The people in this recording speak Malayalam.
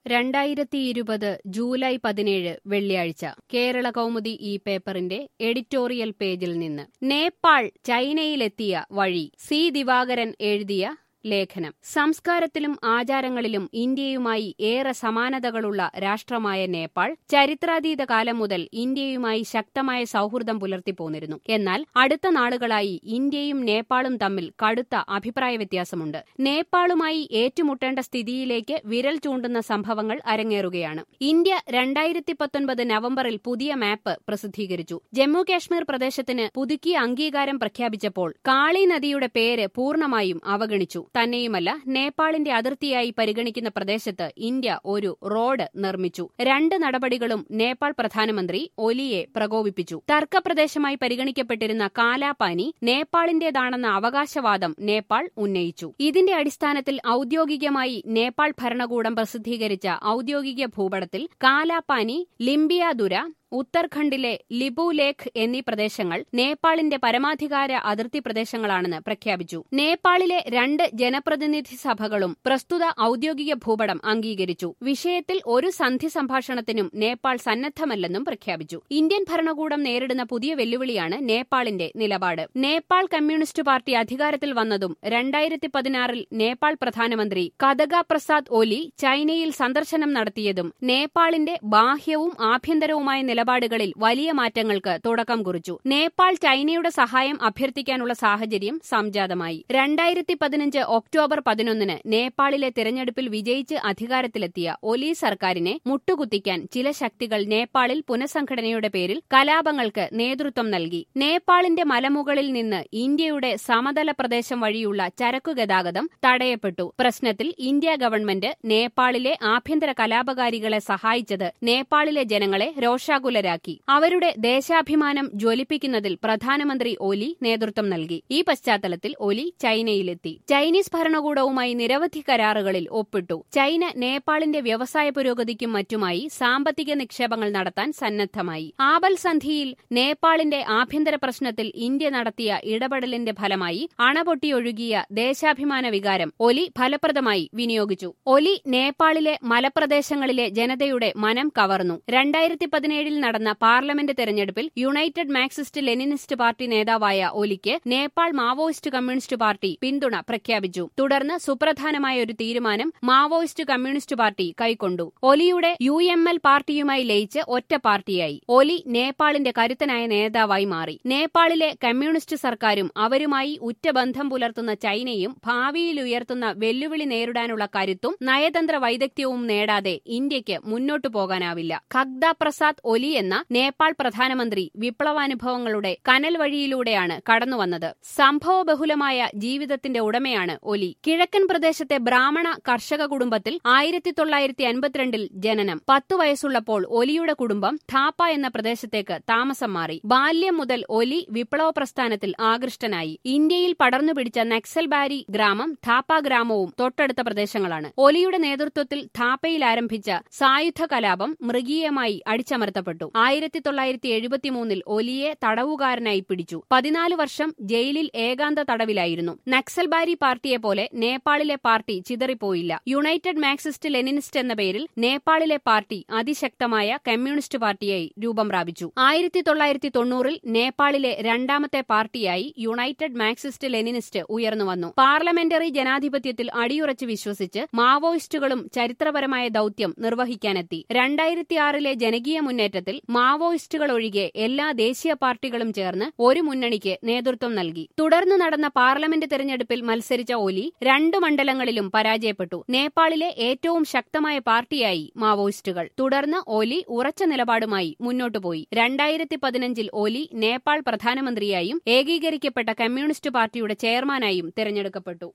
രണ്ടായിരത്തി ഇരുപത് ജൂലൈ പതിനേഴ് വെള്ളിയാഴ്ച കേരള കൗമുദി ഈ പേപ്പറിന്റെ എഡിറ്റോറിയൽ പേജിൽ നിന്ന് നേപ്പാൾ ചൈനയിലെത്തിയ വഴി സി ദിവാകരൻ എഴുതിയ ലേഖനം സംസ്കാരത്തിലും ആചാരങ്ങളിലും ഇന്ത്യയുമായി ഏറെ സമാനതകളുള്ള രാഷ്ട്രമായ നേപ്പാൾ ചരിത്രാതീത കാലം മുതൽ ഇന്ത്യയുമായി ശക്തമായ സൗഹൃദം പുലർത്തിപ്പോന്നിരുന്നു എന്നാൽ അടുത്ത നാളുകളായി ഇന്ത്യയും നേപ്പാളും തമ്മിൽ കടുത്ത അഭിപ്രായ വ്യത്യാസമുണ്ട് നേപ്പാളുമായി ഏറ്റുമുട്ടേണ്ട സ്ഥിതിയിലേക്ക് വിരൽ ചൂണ്ടുന്ന സംഭവങ്ങൾ അരങ്ങേറുകയാണ് ഇന്ത്യ രണ്ടായിരത്തി പത്തൊൻപത് നവംബറിൽ പുതിയ മാപ്പ് പ്രസിദ്ധീകരിച്ചു ജമ്മു കാശ്മീർ പ്രദേശത്തിന് പുതുക്കിയ അംഗീകാരം പ്രഖ്യാപിച്ചപ്പോൾ കാളി നദിയുടെ പേര് പൂർണ്ണമായും അവഗണിച്ചു തന്നെയുമല്ല നേപ്പാളിന്റെ അതിർത്തിയായി പരിഗണിക്കുന്ന പ്രദേശത്ത് ഇന്ത്യ ഒരു റോഡ് നിർമ്മിച്ചു രണ്ട് നടപടികളും നേപ്പാൾ പ്രധാനമന്ത്രി ഒലിയെ പ്രകോപിപ്പിച്ചു തർക്കപ്രദേശമായി പരിഗണിക്കപ്പെട്ടിരുന്ന കാലാപാനി നേപ്പാളിന്റേതാണെന്ന അവകാശവാദം നേപ്പാൾ ഉന്നയിച്ചു ഇതിന്റെ അടിസ്ഥാനത്തിൽ ഔദ്യോഗികമായി നേപ്പാൾ ഭരണകൂടം പ്രസിദ്ധീകരിച്ച ഔദ്യോഗിക ഭൂപടത്തിൽ കാലാപാനി ലിംബിയാദുര ഉത്തർഖണ്ഡിലെ ലിബുലേഖ് എന്നീ പ്രദേശങ്ങൾ നേപ്പാളിന്റെ പരമാധികാര അതിർത്തി പ്രദേശങ്ങളാണെന്ന് പ്രഖ്യാപിച്ചു നേപ്പാളിലെ രണ്ട് ജനപ്രതിനിധി സഭകളും പ്രസ്തുത ഔദ്യോഗിക ഭൂപടം അംഗീകരിച്ചു വിഷയത്തിൽ ഒരു സന്ധി സംഭാഷണത്തിനും നേപ്പാൾ സന്നദ്ധമല്ലെന്നും പ്രഖ്യാപിച്ചു ഇന്ത്യൻ ഭരണകൂടം നേരിടുന്ന പുതിയ വെല്ലുവിളിയാണ് നേപ്പാളിന്റെ നിലപാട് നേപ്പാൾ കമ്മ്യൂണിസ്റ്റ് പാർട്ടി അധികാരത്തിൽ വന്നതും രണ്ടായിരത്തി പതിനാറിൽ നേപ്പാൾ പ്രധാനമന്ത്രി കദഗ പ്രസാദ് ഒലി ചൈനയിൽ സന്ദർശനം നടത്തിയതും നേപ്പാളിന്റെ ബാഹ്യവും ആഭ്യന്തരവുമായ നിലപാടുകളിൽ വലിയ മാറ്റങ്ങൾക്ക് തുടക്കം കുറിച്ചു നേപ്പാൾ ചൈനയുടെ സഹായം അഭ്യർത്ഥിക്കാനുള്ള സാഹചര്യം സംജാതമായി രണ്ടായിരത്തി പതിനഞ്ച് ഒക്ടോബർ പതിനൊന്നിന് നേപ്പാളിലെ തിരഞ്ഞെടുപ്പിൽ വിജയിച്ച് അധികാരത്തിലെത്തിയ ഒലി സർക്കാരിനെ മുട്ടുകുത്തിക്കാൻ ചില ശക്തികൾ നേപ്പാളിൽ പുനഃസംഘടനയുടെ പേരിൽ കലാപങ്ങൾക്ക് നേതൃത്വം നൽകി നേപ്പാളിന്റെ മലമുകളിൽ നിന്ന് ഇന്ത്യയുടെ സമതല പ്രദേശം വഴിയുള്ള ചരക്കു ഗതാഗതം തടയപ്പെട്ടു പ്രശ്നത്തിൽ ഇന്ത്യ ഗവൺമെന്റ് നേപ്പാളിലെ ആഭ്യന്തര കലാപകാരികളെ സഹായിച്ചത് നേപ്പാളിലെ ജനങ്ങളെ രോഷാകുലരാക്കി അവരുടെ ദേശാഭിമാനം ജ്വലിപ്പിക്കുന്നതിൽ പ്രധാനമന്ത്രി ഒലി നേതൃത്വം നൽകി ഈ പശ്ചാത്തലത്തിൽ ഒലി ചൈനയിലെത്തി ചൈനീസ് ഭരണകൂടവുമായി നിരവധി കരാറുകളിൽ ഒപ്പിട്ടു ചൈന നേപ്പാളിന്റെ വ്യവസായ പുരോഗതിക്കും മറ്റുമായി സാമ്പത്തിക നിക്ഷേപങ്ങൾ നടത്താൻ സന്നദ്ധമായി ആബൽ സന്ധിയിൽ നേപ്പാളിന്റെ ആഭ്യന്തര പ്രശ്നത്തിൽ ഇന്ത്യ നടത്തിയ ഇടപെടലിന്റെ ഫലമായി അണപൊട്ടിയൊഴുകിയ ദേശാഭിമാന വികാരം ഒലി ഫലപ്രദമായി വിനിയോഗിച്ചു ഒലി നേപ്പാളിലെ മലപ്രദേശങ്ങളിലെ ജനതയുടെ മനം കവർന്നു രണ്ടായിരത്തി പതിനേഴിൽ നടന്ന പാർലമെന്റ് തെരഞ്ഞെടുപ്പിൽ യുണൈറ്റഡ് മാർക്സിസ്റ്റ് ലെനിനിസ്റ്റ് പാർട്ടി നേതാവായ ഒലിക്ക് നേപ്പാൾ മാവോയിസ്റ്റ് കമ്മ്യൂണിസ്റ്റ് പാർട്ടി പിന്തുണ പ്രഖ്യാപിച്ചു തുടർന്ന് സുപ്രധാനമായ ഒരു തീരുമാനം മാവോയിസ്റ്റ് കമ്മ്യൂണിസ്റ്റ് പാർട്ടി കൈക്കൊണ്ടു ഒലിയുടെ യു എം എൽ പാർട്ടിയുമായി ലയിച്ച് ഒറ്റ പാർട്ടിയായി ഒലി നേപ്പാളിന്റെ കരുത്തനായ നേതാവായി മാറി നേപ്പാളിലെ കമ്മ്യൂണിസ്റ്റ് സർക്കാരും അവരുമായി ഉറ്റബന്ധം പുലർത്തുന്ന ചൈനയും ഭാവിയിൽ ഉയർത്തുന്ന വെല്ലുവിളി നേരിടാനുള്ള കരുത്തും നയതന്ത്ര വൈദഗ്ധ്യവും നേടാതെ ഇന്ത്യക്ക് മുന്നോട്ടു പോകാനാവില്ല ഖഗ്ദ പ്രസാദ് ഒലി എന്ന നേപ്പാൾ പ്രധാനമന്ത്രി വിപ്ലവാനുഭവങ്ങളുടെ കനൽ വഴിയിലൂടെയാണ് കടന്നുവന്നത് സംഭവബഹുലമായ ജീവിതത്തിന്റെ ഉടമയാണ് ഒലി കിഴക്കൻ പ്രദേശത്തെ ബ്രാഹ്മണ കർഷക കുടുംബത്തിൽ ആയിരത്തി തൊള്ളായിരത്തി അൻപത്തിരണ്ടിൽ ജനനം പത്തു വയസ്സുള്ളപ്പോൾ ഒലിയുടെ കുടുംബം ഥാപ്പ എന്ന പ്രദേശത്തേക്ക് താമസം മാറി ബാല്യം മുതൽ ഒലി വിപ്ലവ പ്രസ്ഥാനത്തിൽ ആകൃഷ്ടനായി ഇന്ത്യയിൽ പടർന്നുപിടിച്ച നക്സൽബാരി ഗ്രാമം ഥാപ്പ ഗ്രാമവും തൊട്ടടുത്ത പ്രദേശങ്ങളാണ് ഒലിയുടെ നേതൃത്വത്തിൽ ഥാപ്പയിൽ ആരംഭിച്ച സായുധ കലാപം മൃഗീയമായി അടിച്ചമർത്തപ്പെട്ടു ആയിരത്തി തൊള്ളായിരത്തി എഴുപത്തിമൂന്നിൽ ഒലിയെ തടവുകാരനായി പിടിച്ചു പതിനാല് വർഷം ജയിലിൽ ഏകാന്ത തടവിലായിരുന്നു നക്സൽബാരി പാർട്ടിയെ പോലെ നേപ്പാളിലെ പാർട്ടി ചിതറിപ്പോയില്ല യുണൈറ്റഡ് മാർക്സിസ്റ്റ് ലെനിനിസ്റ്റ് എന്ന പേരിൽ നേപ്പാളിലെ പാർട്ടി അതിശക്തമായ കമ്മ്യൂണിസ്റ്റ് പാർട്ടിയായി രൂപം പ്രാപിച്ചു ആയിരത്തി തൊള്ളായിരത്തി തൊണ്ണൂറിൽ നേപ്പാളിലെ രണ്ടാമത്തെ പാർട്ടിയായി യുണൈറ്റഡ് മാർക്സിസ്റ്റ് ലെനിനിസ്റ്റ് ഉയർന്നുവന്നു പാർലമെന്ററി ജനാധിപത്യത്തിൽ അടിയുറച്ച് വിശ്വസിച്ച് മാവോയിസ്റ്റുകളും ചരിത്രപരമായ ദൌത്യം നിർവഹിക്കാനെത്തി രണ്ടായിരത്തിയാറിലെ ജനകീയ മുന്നേറ്റത്തിൽ മാവോയിസ്റ്റുകൾ ഒഴികെ എല്ലാ ദേശീയ പാർട്ടികളും ചേർന്ന് ഒരു മുന്നണിക്ക് നേതൃത്വം നൽകി തുടർന്ന് നടന്ന പാർലമെന്റ് തെരഞ്ഞെടുപ്പിൽ മത്സരിച്ച ഒലി രണ്ട് മണ്ഡലങ്ങളിലും പരാജയപ്പെട്ടു നേപ്പാളിലെ ഏറ്റവും ശക്തമായ പാർട്ടിയായി മാവോയിസ്റ്റുകൾ തുടർന്ന് ഒലി ഉറച്ച നിലപാടുമായി മുന്നോട്ടുപോയി രണ്ടായിരത്തി പതിനഞ്ചിൽ ഒലി നേപ്പാൾ പ്രധാനമന്ത്രിയായും ഏകീകരിക്കപ്പെട്ട കമ്മ്യൂണിസ്റ്റ് പാർട്ടിയുടെ ചെയർമാനായും തെരഞ്ഞെടുക്കപ്പെട്ടു